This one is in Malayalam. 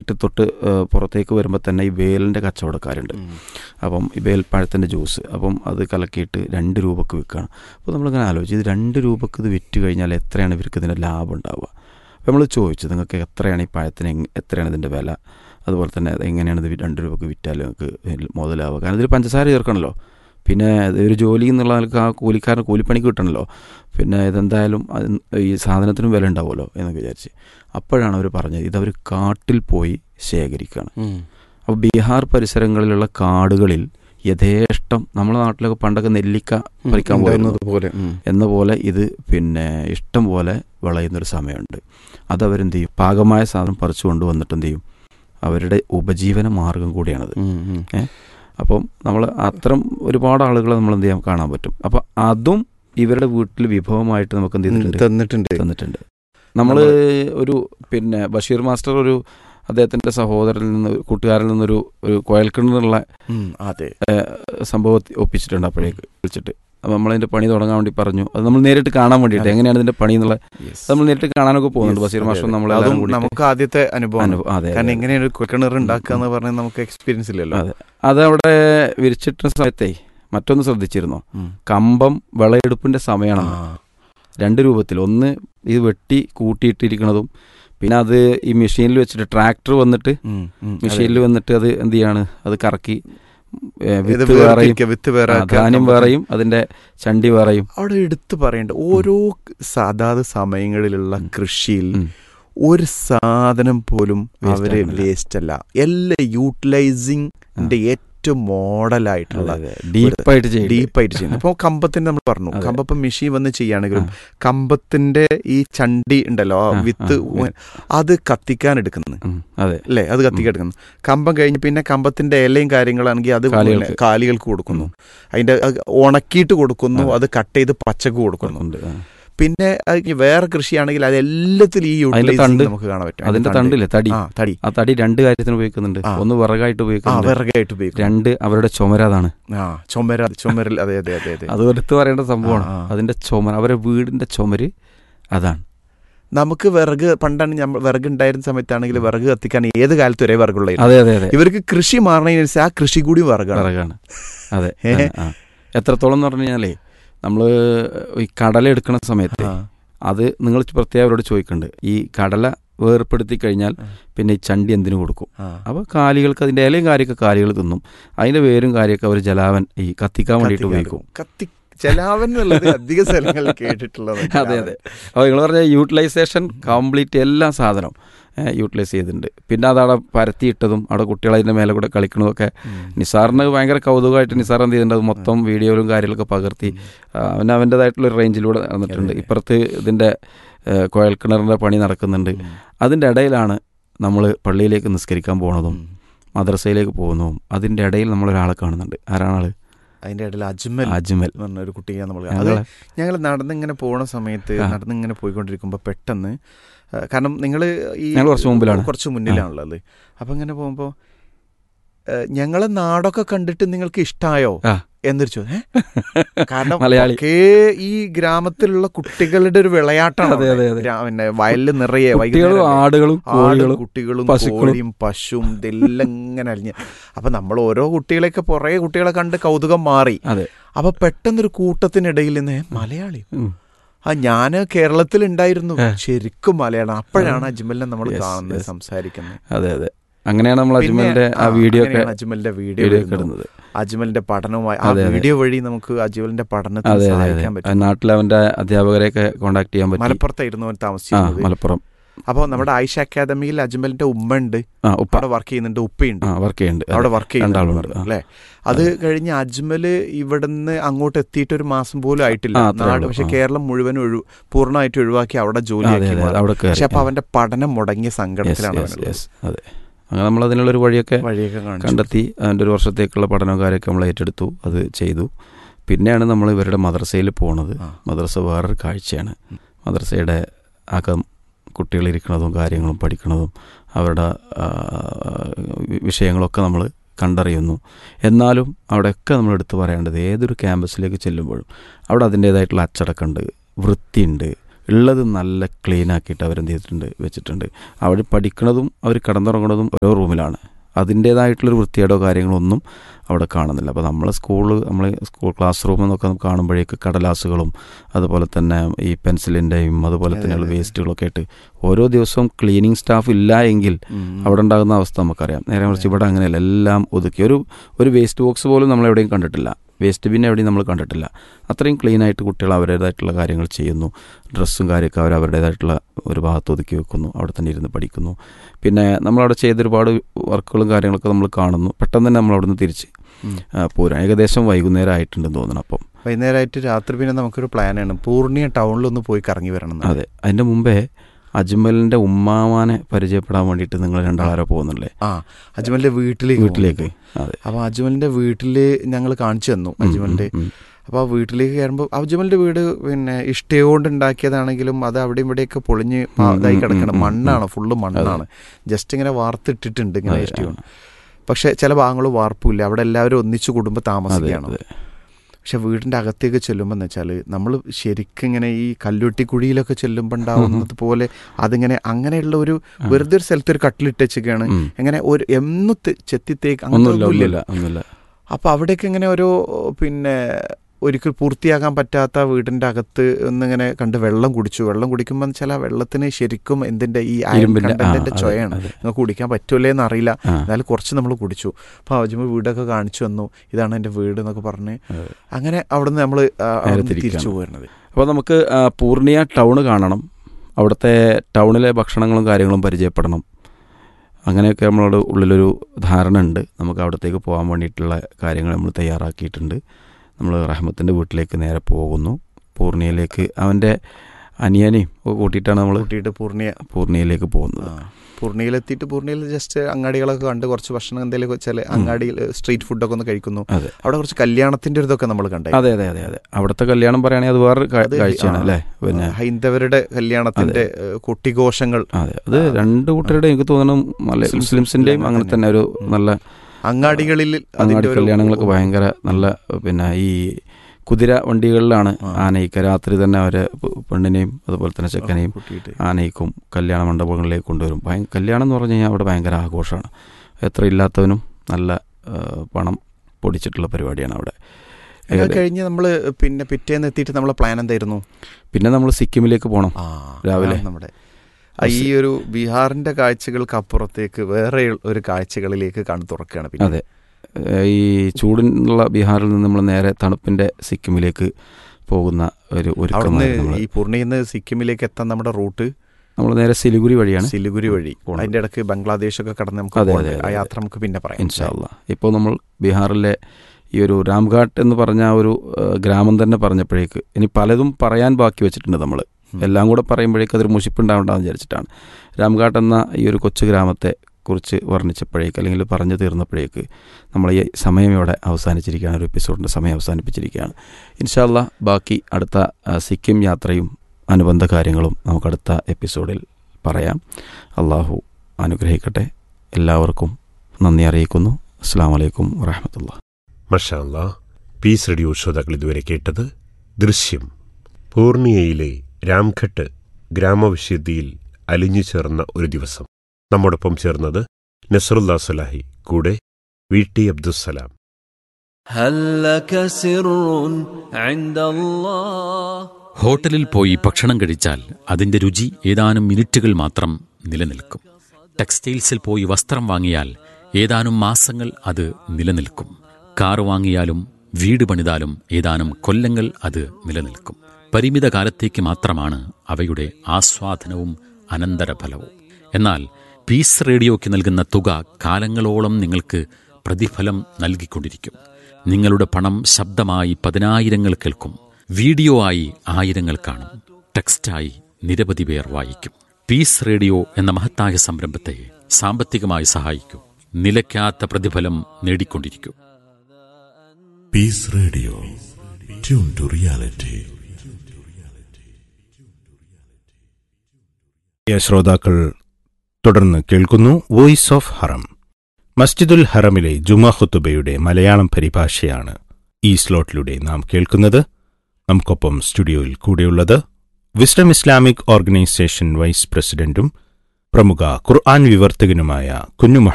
വീട്ടിൽ തൊട്ട് ആ, പുറത്തേക്ക് വരുമ്പോൾ തന്നെ ഈ വേലിൻ്റെ കച്ചവടക്കാരുണ്ട് അപ്പം ഈ വേൽപ്പഴത്തിൻ്റെ ജ്യൂസ് അപ്പം അത് കലക്കിയിട്ട് രണ്ട് രൂപക്ക് വിൽക്കുകയാണ് അപ്പോൾ നമ്മളിങ്ങനെ ആലോചിച്ച് ഇത് രണ്ട് രൂപക്ക് ഇത് വിറ്റ് കഴിഞ്ഞാൽ എത്രയാണ് ഇവർക്ക് ഇതിൻ്റെ ലാഭം ഉണ്ടാവുക അപ്പോൾ നമ്മൾ ചോദിച്ചു നിങ്ങൾക്ക് എത്രയാണ് ഈ പഴത്തിന് എങ്- എത്രയാണ് ഇതിൻ്റെ വില അതുപോലെ തന്നെ എങ്ങനെയാണ് ഇത് വി- രണ്ട് രൂപക്ക് വിറ്റാൽ നിങ്ങൾക്ക് മുതലാവുക കാരണം ഇതിൽ പഞ്ചസാര ചേർക്കണമല്ലോ പിന്നെ ഇത് ഒരു ജോലി എന്നുള്ള ആൾക്ക് ആ കൂലിക്കാരന് കൂലിപ്പണിക്ക് കിട്ടണമല്ലോ പിന്നെ ഇതെന്തായാലും അത് ഈ സാധനത്തിനും വില ഉണ്ടാവുമല്ലോ എന്നൊക്കെ വിചാരിച്ച് അപ്പോഴാണ് അവർ പറഞ്ഞത് ഇതവർ കാട്ടിൽ പോയി ശേഖരിക്കുകയാണ് അപ്പോൾ ബീഹാർ പരിസരങ്ങളിലുള്ള കാടുകളിൽ യഥേഷ്ടം നമ്മുടെ നാട്ടിലൊക്കെ പണ്ടൊക്കെ നെല്ലിക്ക പറിക്കാൻ പോയിരുന്നത് പോലെ എന്ന പോലെ ഇത് പിന്നെ ഇഷ്ടം പോലെ വിളയുന്നൊരു സമയമുണ്ട് അതവരെന്ത് ചെയ്യും പാകമായ സാധനം പറിച്ചു കൊണ്ടുവന്നിട്ട് എന്ത് ചെയ്യും അവരുടെ ഉപജീവന മാർഗം കൂടിയാണത് അപ്പം നമ്മൾ അത്തരം ഒരുപാട് ആളുകളെ നമ്മൾ എന്ത് ചെയ്യാൻ കാണാൻ പറ്റും അപ്പം അതും ഇവരുടെ വീട്ടിൽ വിഭവമായിട്ട് നമുക്ക് എന്ത് ചെയ്തിട്ടുണ്ട് തന്നിട്ടുണ്ട് തന്നിട്ടുണ്ട് നമ്മൾ ഒരു പിന്നെ ബഷീർ മാസ്റ്റർ ഒരു അദ്ദേഹത്തിന്റെ സഹോദരനിൽ നിന്ന് കൂട്ടുകാരിൽ നിന്നൊരു ഒരു കോയൽക്കിണറുള്ള ഉം, അതെ സംഭവം ഒപ്പിച്ചിട്ടുണ്ട് അപ്പോഴേക്ക് വിളിച്ചിട്ട് അപ്പം നമ്മളതിന്റെ പണി തുടങ്ങാൻ വേണ്ടി പറഞ്ഞു അത് നമ്മൾ നേരിട്ട് കാണാൻ വേണ്ടിയിട്ട് അതെ. എങ്ങനെയാണ് ഇതിന്റെ പണി എന്നുള്ള Yes. അത് നമ്മൾ നേരിട്ട് കാണാനൊക്കെ പോകുന്നുണ്ട് Yes, ബഷീർ അതെ, മാസ്റ്റർ അതെ. നമ്മൾ അതും നമുക്ക് ആദ്യത്തെ അനുഭവം അതെ കാരണം അതെ. എങ്ങനെയാണ് ഒരു കിണർ ഉണ്ടാക്കുക എന്ന് പറഞ്ഞാൽ നമുക്ക് എക്സ്പീരിയൻസ് ഇല്ലല്ലോ അതെ അതവിടെ വിരിച്ചിട്ട സമയത്തേ മറ്റൊന്ന് ശ്രദ്ധിച്ചിരുന്നോ ഉം. കമ്പം വിളയെടുപ്പിന്റെ സമയമാണ് ആ. രണ്ട് രൂപത്തിൽ ഒന്ന് ഇത് വെട്ടി കൂട്ടിയിട്ടിരിക്കുന്നതും പിന്നെ അത് ഈ മെഷീനിൽ വെച്ചിട്ട് ട്രാക്ടർ വന്നിട്ട് ഉം, ഉം, അതെ. മെഷീനിൽ വന്നിട്ട് അത് എന്ത് ചെയ്യാണ് അത് കറക്കി ഏ, ഇത് വിത്ത് വേറെയും വേർതിരിക്കുക, വിത്ത് വേറെ ആ, ധാന്യം വേറെയും അതിന്റെ ചണ്ടി വേറെയും അവിടെ എടുത്തു പറയേണ്ട ഓരോ സാധാരണ സമയങ്ങളിലുള്ള കൃഷിയിൽ ഉം. ഒരു സാധനം പോലും Waste അവര് ആക്കുന്നില്ല. വേസ്റ്റ് അല്ല എല്ലാം യൂട്ടിലൈസിംഗിന്റെ ഏറ്റവും മോഡലായിട്ടുള്ള ഡീപ്പായിട്ട് ചെയ്യും ഡീപ്പായിട്ട് ചെയ്യുന്നത് അപ്പോൾ കമ്പത്തിന്റെ നമ്മൾ പറഞ്ഞു അതെ. കമ്പപ്പം മെഷീൻ വന്ന് ചെയ്യുകയാണെങ്കിലും കമ്പത്തിന്റെ ഈ ചണ്ടി ഉണ്ടല്ലോ ആ ആ, വിത്ത് ആ, ഊ- അത് കത്തിക്കാൻ എടുക്കുന്നത് അതെ അല്ലേ അത് കത്തിക്കാൻ എടുക്കുന്നു കമ്പം കഴിഞ്ഞ് പിന്നെ കമ്പത്തിന്റെ ഇലയും കാര്യങ്ങളാണെങ്കിൽ അത് കാലികൾക്ക്. കാലികൾക്ക് കൊടുക്കുന്നു അതിന്റെ അത് ഉണക്കിയിട്ട് കൊടുക്കുന്നു അത് കട്ട് ചെയ്ത് പച്ചക്ക് കൊടുക്കുന്നു ഉണ്ട് ആ. പിന്നെ അത് ഇനി വേറെ കൃഷിയാണെങ്കിൽ അത് എല്ലാത്തിലും ഈ യൂട്ടിലൈസിംഗ് തണ്ട്, നമുക്ക് കാണാൻ പറ്റും അതിന്റെ തണ്ടില്ലേ തടി ആ തടി ആ തടി രണ്ട് കാര്യത്തിന് ഉപയോഗിക്കുന്നുണ്ട് ആ. ഒന്ന് വിറകായിട്ട് ആ ഉപയോഗിക്കുന്നുണ്ട് വിറകായിട്ട് ഉപയോഗിക്കും രണ്ട് അവരുടെ ചുമര അതാണ് ആ ചുമര ചുമരിൽ അതെ അതെ അതെ അതെ അത് എടുത്ത് പറയേണ്ട സംഭവമാണ് ആ, ആ. അതിന്റെ ചുമര അവരുടെ വീടിന്റെ ചുമര് അതാണ് നമുക്ക് വിറക് പണ്ടാണ് നമ്മൾ വിറക് ഉണ്ടായിരുന്ന സമയത്താണെങ്കിൽ വിറക് കത്തിക്കാൻ ഏത് കാലത്ത് ഒരേ വിറകുള്ള അതെ അതെ അതെ ഇവർക്ക് കൃഷി മാറണതിനനുസരിച്ച് ആ കൃഷി കൂടി വിറകാണ് വിറകാണ് അതെ ഏ? അതെ, ആ. എത്രത്തോളം എന്ന് പറഞ്ഞു കഴിഞ്ഞാലേ നമ്മൾ ഈ കടല എടുക്കുന്ന സമയത്ത് ആ. അത് നിങ്ങൾ പ്രത്യേകം അവരോട് ചോദിക്കുന്നുണ്ട് ഈ കടല വേർപ്പെടുത്തി കഴിഞ്ഞാൽ ആ. പിന്നെ ഈ ചണ്ടി എന്തിനു കൊടുക്കും ആ. അപ്പോൾ കാലികൾക്ക് അതിന്റെ ഇലയും കാര്യമൊക്കെ കാലികൾ തിന്നും അതിന്റെ വേരും കാര്യമൊക്കെ അവർ ജലാവൻ ഈ കത്തിക്കാൻ വേണ്ടിയിട്ട് കത്തിക്കാൻ ഉപയോഗിക്കും കത്തി ജലാവൻ എന്നുള്ളത് അധിക സ്ഥലങ്ങളിൽ കേട്ടിട്ടുള്ളത് അതെ അതെ അപ്പോൾ നിങ്ങൾ പറഞ്ഞ യൂട്ടിലൈസേഷൻ കംപ്ലീറ്റ് എല്ലാ സാധനവും യൂട്ടിലൈസ് ചെയ്തിട്ടുണ്ട് പിന്നെ അതവിടെ പരത്തിയിട്ടതും അവിടെ കുട്ടികൾ അതിൻ്റെ മേലെ കൂടെ കളിക്കണതൊക്കെ നിസാറിന് ഭയങ്കര കൗതുകമായിട്ട് നിസാർ എന്ത് ചെയ്തിട്ടുണ്ട് അത് മൊത്തം വീഡിയോയിലും കാര്യങ്ങളൊക്കെ പകർത്തി ആ, അവന് അവൻ്റെതായിട്ടുള്ള ഒരു റേഞ്ചിലൂടെ നടന്നിട്ടുണ്ട് അതെ. ഇപ്പുറത്ത് ഇതിൻ്റെ കുഴൽക്കിണറിൻ്റെ പണി നടക്കുന്നുണ്ട് അതിൻ്റെ ഇടയിലാണ് നമ്മൾ പള്ളിയിലേക്ക് നിസ്കരിക്കാൻ പോണതും മദ്രസയിലേക്ക് പോകുന്നതും അതിൻ്റെ ഇടയിൽ നമ്മളൊരാളെ കാണുന്നുണ്ട് ആരാണ് ആള് അതിന്റെ ഇടയിൽ അജ്മൽ അജ്മൽ എന്ന് പറഞ്ഞ ഒരു കുട്ടിയെ നമ്മൾ അത് ഞങ്ങളെ ഞങ്ങൾ നടന്നിങ്ങനെ പോണ സമയത്ത് ആ. നടന്നിങ്ങനെ പോയിക്കൊണ്ടിരിക്കുമ്പോൾ പെട്ടെന്ന് ആ, കാരണം നിങ്ങൾ ഈ ഞങ്ങൾ കുറച്ച് മുമ്പിലാണ്. കുറച്ച് മുന്നിലാണുള്ളത് അപ്പം ഇങ്ങനെ പോകുമ്പോൾ ഞങ്ങളെ നാടൊക്കെ കണ്ടിട്ട് നിങ്ങൾക്ക് ഇഷ്ടായോ ആ. എന്നൊരു ചോദ്യം ഏ? കാരണം മലയാളി. ഒക്കെ ഈ ഗ്രാമത്തിലുള്ള കുട്ടികളുടെ ഒരു വിളയാട്ടാണ് അതെ, അതെ, അതെ. ഗ്രാ- പിന്നെ വയലിൽ നിറയെ കുട്ടികളും വൈകുന്നേരം ആടുകളും ആടും കോഴികളും കുട്ടികളും പശുക്കളും. കോഴിയും പശുവും ഇതെല്ലാം ഇങ്ങനെ അലിഞ്ഞ് അപ്പൊ നമ്മൾ ഓരോ കുട്ടികളെയൊക്കെ പുറേ കുട്ടികളെ കണ്ട് കൗതുകം മാറി അതെ അപ്പൊ പെട്ടെന്നൊരു കൂട്ടത്തിനിടയിൽ നിന്ന് "ഏ, മലയാളി ഉം. ആ ഞാന് കേരളത്തിൽ ഉണ്ടായിരുന്നു ഏ. ശരിക്കും മലയാളം അപ്പോഴാണ് അജ്മലിനെ നമ്മൾ Yes, കാണുന്നത് yes. സംസാരിക്കുന്നത് അതെ അതെ അങ്ങനെയാണ് നമ്മൾ പിന്നെ, അജ്മലിന്റെ ആ ആ, വീഡിയോ ഒക്കെ അങ്ങനെയാണ് അജ്മലിന്റെ വീഡിയോ വീഡിയോ ഒക്കെ ഇടുന്നത്. ഇടുന്നത് അജ്മലിന്റെ പഠനവുമായി ആ അതെ, അതെ. വീഡിയോ വഴി നമുക്ക് അജ്മലിന്റെ പഠനത്തിന് അതെ അതെ അതെ സഹായിക്കാൻ ആ, പറ്റും നാട്ടിൽ അവന്റെ അധ്യാപകരെയൊക്കെ കോണ്ടാക്ട് ചെയ്യാൻ പറ്റി മലപ്പുറത്തായിരുന്നു അവൻ ആ താമസിച്ചിരുന്നത് മലപ്പുറം അപ്പോൾ നമ്മുടെ ആയിഷ അക്കാദമിയിൽ അജ്മലിന്റെ ഉമ്മ ഉണ്ട് ആ ഉപ്പ അവിടെ വർക്ക് ചെയ്യുന്നുണ്ട് ഉപ്പയുണ്ട് ആ വർക്ക് ചെയ്യുന്നുണ്ട് അവിടെ അതെ. വർക്ക് രണ്ടാളുണ്ട്. ചെയ്യുന്നുണ്ട് അല്ലേ അത് കഴിഞ്ഞ് അജ്മല് ഇവിടുന്ന് അങ്ങോട്ട് എത്തിയിട്ട് ഒരു മാസം പോലും ആയിട്ടില്ല ആ, അത്രേ നാട് ഉള്ളൂ. പക്ഷെ ആ. കേരളം മുഴുവൻ ഒഴു പൂർണ്ണമായിട്ട് ഒഴിവാക്കി അവിടെ അതെ ജോലിയാക്കി അതെ മാറി. അവിടെ പക്ഷെ കയറി അപ്പൊ അവന്റെ പഠനം മുടങ്ങിയ Yes, സങ്കടത്തിലാണ് yes, അവനുള്ളത്. yes. അതെ അങ്ങനെ നമ്മൾ അതിനുള്ളൊരു വഴിയൊക്കെ വഴിയൊക്കെ കാണിച്ചു കണ്ടെത്തി അതിൻ്റെ ഒരു വർഷത്തേക്കുള്ള പഠനവും കാര്യമൊക്കെ നമ്മൾ ഏറ്റെടുത്തു അത് ചെയ്തു പിന്നെയാണ് നമ്മൾ ഇവരുടെ മദ്രസയിൽ പോണത് ആ. മദ്രസ വേറൊരു കാഴ്ചയാണ് മദ്രസയുടെ അകം കുട്ടികളിരിക്കുന്നതും കാര്യങ്ങളും പഠിക്കുന്നതും അവരുടെ ആ, വി- വിഷയങ്ങളൊക്കെ നമ്മൾ കണ്ടറിയുന്നു എന്നാലും അവിടെയൊക്കെ നമ്മൾ എടുത്തു പറയേണ്ടത് ഏതൊരു ക്യാമ്പസിലേക്ക് ചെല്ലുമ്പോഴും അവിടെ അതിൻ്റേതായിട്ടുള്ള അച്ചടക്കമുണ്ട് വൃത്തിയുണ്ട് ഉള്ളത് നല്ല ക്ലീൻ ആക്കിയിട്ട് അവരെന്ത് ചെയ്തിട്ടുണ്ട് വെച്ചിട്ടുണ്ട് അവർ പഠിക്കുന്നതും അവർ കിടന്നുറങ്ങുന്നതും ഓരോ റൂമിലാണ് അതിൻ്റേതായിട്ടുള്ളൊരു വൃത്തിയേടോ കാര്യങ്ങളൊന്നും അവിടെ കാണുന്നില്ല അപ്പോൾ നമ്മളെ സ്കൂൾ നമ്മൾ സ്കൂൾ ക്ലാസ് റൂം എന്നൊക്കെ കാണുമ്പോഴേക്ക് കടലാസുകളും അതുപോലെ തന്നെ ഈ പെൻസിലിൻ്റെയും അതുപോലെ അതെ, തന്നെയുള്ള അതെ. വേസ്റ്റുകളൊക്കെ ആയിട്ട് ഓരോ ദിവസവും ക്ലീനിങ് സ്റ്റാഫ് ഇല്ല എങ്കിൽ അവിടെ ഉണ്ടാകുന്ന അവസ്ഥ നമുക്കറിയാം നേരെ മറിച്ച് ഇവിടെ അങ്ങനെയല്ല എല്ലാം ഒതുക്കി ഒരു ഒരു വേസ്റ്റ് ബോക്സ് പോലും നമ്മൾ എവിടെയും കണ്ടിട്ടില്ല വേസ്റ്റ് ബിൻ എവിടെയും നമ്മൾ കണ്ടിട്ടില്ല അത്രയും ക്ലീൻ ആയിട്ട് കുട്ടികൾ അവരുടേതായിട്ടുള്ള കാര്യങ്ങൾ ചെയ്യുന്നു ഡ്രസ്സും കാര്യമൊക്കെ അവർ അവരുടേതായിട്ടുള്ള ഒരു ഭാഗത്ത് ഒതുക്കി വെക്കുന്നു അവിടെ തന്നെ ഇരുന്ന് പഠിക്കുന്നു പിന്നെ നമ്മളവിടെ ചെയ്ത ഒരുപാട് വർക്കുകളും കാര്യങ്ങളൊക്കെ നമ്മൾ കാണുന്നു പെട്ടെന്ന് തന്നെ നമ്മൾ അവിടുന്ന് തിരിച്ച് ഉം. ആ, പോരാ ഏകദേശം വൈകുന്നേരം ആയിട്ടുണ്ടെന്ന് തോന്നണം അപ്പം വൈകുന്നേരമായിട്ട് രാത്രി പിന്നെ നമുക്കൊരു പ്ലാനാണ് പൂർണിയ ടൗണിലൊന്ന് പോയി കറങ്ങി വരണം എന്ന്. അതെ അതിൻ്റെ മുമ്പേ അജ്മലിൻ്റെ ഉമ്മാമാനെ പരിചയപ്പെടാൻ വേണ്ടിയിട്ട് നിങ്ങൾ രണ്ടാളാരോ പോകുന്നുണ്ടല്ലേ ആ അജ്മലിന്റെ വീട്ടിലേക്ക് വീട്ടിലേക്ക് പോകുന്നു. അതെ അപ്പൊ അജ്മലിന്റെ വീട്ടില് ഞങ്ങൾ കാണിച്ചു തന്നു ഉം, അജ്മലിന്റെ ഉം, ഉം. അപ്പോൾ ആ വീട്ടിലേക്ക് കയറുമ്പോൾ അജ്മലിന്റെ വീട് പിന്നെ ഇഷ്ടയോണ്ട് ഉണ്ടാക്കിയതാണെങ്കിലും അത് അവിടെ ഇവിടെയൊക്കെ പൊളിഞ്ഞ് പാ- ഉം, ഇതായി ഉം, കിടക്കണം ഉം, ഉം, മണ്ണാണ് ഫുള്ള് മണ്ണാണ് ജസ്റ്റ് ഇങ്ങനെ വാർത്തിട്ടിട്ടുണ്ട് ഇങ്ങനെ അതെ, ഇഷ്ടയോണ്ട് പക്ഷെ ചില ഭാഗങ്ങൾ വാർപ്പില്ല അവിടെ എല്ലാവരും ഒന്നിച്ചു കുടുംബം അതെ താമസിക്കുകയാണ് അതെ പക്ഷെ വീടിന്റെ അകത്തേക്ക് ചെല്ലുമ്പോൾ എന്ന് വെച്ചാൽ നമ്മൾ ശരിക്കും ഇങ്ങനെ ഈ കല്ലുട്ടി കുഴിയിലൊക്കെ ചെല്ലുമ്പോൾ ഉണ്ടാവുന്നത് പോലെ അതിങ്ങനെ അങ്ങനെയുള്ള ഒരു വെറുതെ ഒരു സ്ഥലത്ത് ഒരു കട്ടിലിട്ട് വെച്ചൊക്കെയാണ് ഉം. എങ്ങനെ ഒരു എന്നു ചെത്തിത്തേക്ക് ഒന്നുമില്ല അങ്ങനത്തെ ഒന്നുമില്ല ഒന്നുമില്ല അപ്പൊ അവിടേക്ക് ഇങ്ങനെ ഓരോ പിന്നെ ഒരിക്കൽ പൂർത്തിയാക്കാൻ പറ്റാത്ത വീടിന്റെ അകത്ത് ഒന്നിങ്ങനെ കണ്ട് വെള്ളം കുടിച്ചു വെള്ളം കുടിക്കുമ്പോൾ ചില വെള്ളത്തിന് ശരിക്കും എന്തിന്റെ ഈ അയൺ ഇരുമ്പിന്റെ ആ, കണ്ടന്റിന്റെ അതെ, ചൊയാണ് അതെ. നിങ്ങൾക്ക് കുടിക്കാൻ പറ്റൂലേ എന്നറിയില്ല ആ, എന്നാലും കുറച്ച് നമ്മൾ കുടിച്ചു അപ്പോൾ അജ്മൽ വീടൊക്കെ കാണിച്ചു വന്നു ഇതാണ് എൻ്റെ വീട് എന്നൊക്കെ പറഞ്ഞ് അതെ. അങ്ങനെ അവിടുന്ന് നമ്മൾ നേരെ തിരിക്കുകയാണ്. തിരിച്ചു പോരുന്നത് അപ്പോൾ നമുക്ക് ആ, പൂർണിയ ടൗൺ കാണണം അവിടുത്തെ ടൗണിലെ ഭക്ഷണങ്ങളും കാര്യങ്ങളും പരിചയപ്പെടണം അങ്ങനെയൊക്കെ നമ്മളോട് ഉള്ളിലൊരു ധാരണ ഉണ്ട് നമുക്ക് അവിടത്തേക്ക് പോകാൻ വേണ്ടിയിട്ടുള്ള കാര്യങ്ങൾ നമ്മൾ തയ്യാറാക്കിയിട്ടുണ്ട് നമ്മൾ റഹ്മത്തിൻ്റെ വീട്ടിലേക്ക് നേരെ പോകുന്നു പൂർണിയയിലേക്ക് അവൻ്റെ അനിയനെയും ഒക്കെ കൂട്ടിയിട്ടാണ് നമ്മൾ കൂട്ടിയിട്ട് പൂർണിയ പൂർണിയയിലേക്ക് പോകുന്നത് ആ, പൂർണിയയിലെത്തിയിട്ട് പൂർണിയയിൽ ജസ്റ്റ് അങ്ങാടികളൊക്കെ കണ്ട് കുറച്ച് ഭക്ഷണം എന്തെങ്കിലും ചില അങ്ങാടിയിൽ സ്ട്രീറ്റ് ഫുഡൊക്കെ ഒന്ന് കഴിക്കുന്നു അതെ അവിടെ കുറച്ച് കല്യാണത്തിന്റെ ഒരു ഇതൊക്കെ നമ്മൾ കണ്ടേ അതെ അതെ അതെ അതെ അവിടുത്തെ കല്യാണം പറയുകയാണെങ്കിൽ അത് വേറൊരു കാ- അത് കാഴ്ചയാണ് ആ, അല്ലേ പിന്നെ ഹൈന്ദവരുടെ കല്യാണത്തിന്റെ ഏഹ്, കൊട്ടിഘോഷങ്ങൾ അതെ അത് രണ്ട് കൂട്ടരുടെ എനിക്ക് തോന്നുന്നു മല- മുസ്ലിംസ് മുസ്ലിംസിന്റെയും അങ്ങനെ തന്നെ ഒരു നല്ല അങ്ങാടികളിൽ അങ്ങാടി അതിന്റെ ഒരു കല്യാണങ്ങളൊക്കെ ഭയങ്കര നല്ല പിന്നെ ഈ കുതിര വണ്ടികളിലാണ് ആ. ആനയിക്കുക രാത്രി തന്നെ അവരെ പെ- പെണ്ണിനെയും അതുപോലെ തന്നെ ചെക്കനെയും കൂട്ടിയിട്ട് ആനയിക്കും കല്യാണ മണ്ഡപങ്ങളിലേക്ക് കൊണ്ടുവരും ഭയ കല്യാണം എന്ന് പറഞ്ഞു കഴിഞ്ഞാൽ അവിടെ ഭയങ്കര ആഘോഷമാണ് എത്ര ഇല്ലാത്തവനും നല്ല ആ, പണം പൊടിച്ചിട്ടുള്ള പരിപാടിയാണ് അവിടെ അത് ഏകദേ- കഴിഞ്ഞ് നമ്മള് പിന്നെ പിറ്റേന്ന് എത്തിയിട്ട് നമ്മളെ പ്ലാൻ എന്തായിരുന്നു പിന്നെ നമ്മൾ സിക്കിമിലേക്ക് പോകണം ആ രാവിലെ. അതാണ് നമ്മുടെ ആ, ഈ ഒരു ബീഹാറിന്റെ കാഴ്ചകൾക്ക് അപ്പുറത്തേക്ക് വേറെ ഒരു കാഴ്ചകളിലേക്ക് കണ്ണു തുറക്കുകയാണ് പിന്നെ അതെ ഏഹ് ഈ ചൂടിനുള്ള ബീഹാറിൽ നിന്ന് നമ്മൾ നേരെ തണുപ്പിന്റെ സിക്കിമിലേക്ക് പോകുന്ന ഒരു അവിടുന്ന് ഒരുക്കമായിരുന്നു നമ്മൾ ഈ പൂർണ്ണയിൽ നിന്ന് സിക്കിമിലേക്ക് എത്താൻ നമ്മുടെ റൂട്ട് നമ്മൾ നേരെ സിലിഗുരി വഴിയാണ് സിലിഗുരി വഴി പോണത്. അതിന്റെ ഇടയ്ക്ക് ബംഗ്ലാദേശ് ഒക്കെ കടന്ന് നമുക്ക് അതെ, പോകണ്ടേ? അതെ, ആ അതെ. യാത്ര നമുക്ക് പിന്നെ പറയാം ഇൻഷാല്ല ഇപ്പോൾ നമ്മൾ ബീഹാറിലെ ഈ ഒരു രാംഘാട്ട് എന്ന് പറഞ്ഞ ആ ഒരു ഏഹ്, ഗ്രാമം തന്നെ പറഞ്ഞപ്പോഴേക്ക് ഇനി പലതും പറയാൻ ബാക്കി വെച്ചിട്ടുണ്ട് നമ്മൾ ഉം. എല്ലാം കൂടെ പറയുമ്പോഴേക്ക് അതൊരു മുഷിപ്പുണ്ടാവണ്ടെന്ന് വിചാരിച്ചിട്ടാണ് രാംഘാട്ട് എന്ന ഈ ഒരു കൊച്ചു ഗ്രാമത്തെ കുറിച്ച് വർണ്ണിച്ചപ്പോഴേക്ക് അല്ലെങ്കിൽ പറഞ്ഞു തീർന്നപ്പോഴേക്ക് നമ്മൾ ഈ സമയം ഇവിടെ അവസാനിച്ചിരിക്കുകയാണ് ഒരു എപ്പിസോഡിൻ്റെ സമയം അവസാനിപ്പിച്ചിരിക്കുകയാണ് ഇൻഷാല്ല ബാക്കി അടുത്ത ആ, സിക്കിം യാത്രയും അനുബന്ധ കാര്യങ്ങളും നമുക്ക് അടുത്ത എപ്പിസോഡിൽ പറയാം അള്ളാഹു അനുഗ്രഹിക്കട്ടെ എല്ലാവർക്കും നന്ദി അറിയിക്കുന്നു അസ്സാം വലൈക്കും വാഹമത്തുള്ള മഷാല്ല പീസ് റേഡിയോ ശ്രോതാക്കൾ ഇതുവരെ കേട്ടത് ദൃശ്യം പൂർണിയയിലെ രാംഘട്ട് ഗ്രാമവിശുദ്ധിയിൽ അലിഞ്ഞു ചേർന്ന ഒരു ദിവസം നമ്മോടൊപ്പം ചേർന്നത് നസറുല്ലാ സലാഹി കൂടെ വി ടി അബ്ദുസ്സലാം هل لك سر عند الله ഹോട്ടലിൽ പോയി ഭക്ഷണം കഴിച്ചാൽ അതിന്റെ രുചി ഏതാനും മിനിറ്റുകൾ മാത്രം നിലനിൽക്കും ടെക്സ്റ്റൈൽസിൽ പോയി വസ്ത്രം വാങ്ങിയാൽ ഏതാനും മാസങ്ങൾ അത് നിലനിൽക്കും കാർ വാങ്ങിയാലും വീട് പണിതാലും ഏതാനും കൊല്ലങ്ങൾ അത് നിലനിൽക്കും പരിമിത കാലത്തേക്ക് മാത്രമാണ് അവയുടെ ആസ്വാദനവും അനന്തരഫലവും എന്നാൽ പീസ് റേഡിയോയ്ക്ക് നൽകുന്ന തുക കാലങ്ങളോളം നിങ്ങൾക്ക് പ്രതിഫലം നൽകിക്കൊണ്ടിരിക്കും നിങ്ങളുടെ പണം ശബ്ദമായി പതിനായിരങ്ങൾ കേൾക്കും വീഡിയോ ആയി ആയിരങ്ങൾ കാണും ടെക്സ്റ്റായി നിരവധി പേർ വായിക്കും പീസ് റേഡിയോ എന്ന മഹത്തായ സംരംഭത്തെ സാമ്പത്തികമായി സഹായിക്കൂ നിലയ്ക്കാത്ത പ്രതിഫലം നേടിക്കൊണ്ടിരിക്കൂ Peace Radio. Tune to reality. പ്രിയ ശ്രോതാക്കൾ തുടർന്ന് കേൾക്കുന്നു വോയിസ് ഓഫ് ഹറം മസ്ജിദുൽ ഹറമിലെ ജുമാ ഖുത്തുബയുടെ മലയാളം പരിഭാഷയാണ് ഈ സ്ലോട്ടിലൂടെ നാം കേൾക്കുന്നത് നമുക്കൊപ്പം സ്റ്റുഡിയോയിൽ കൂടെയുള്ളത് വിസ്ഡം ഇസ്ലാമിക് ഓർഗനൈസേഷൻ വൈസ് പ്രസിഡന്റും പ്രമുഖ ഖുർആൻ വിവർത്തകനുമായ കുഞ്ഞു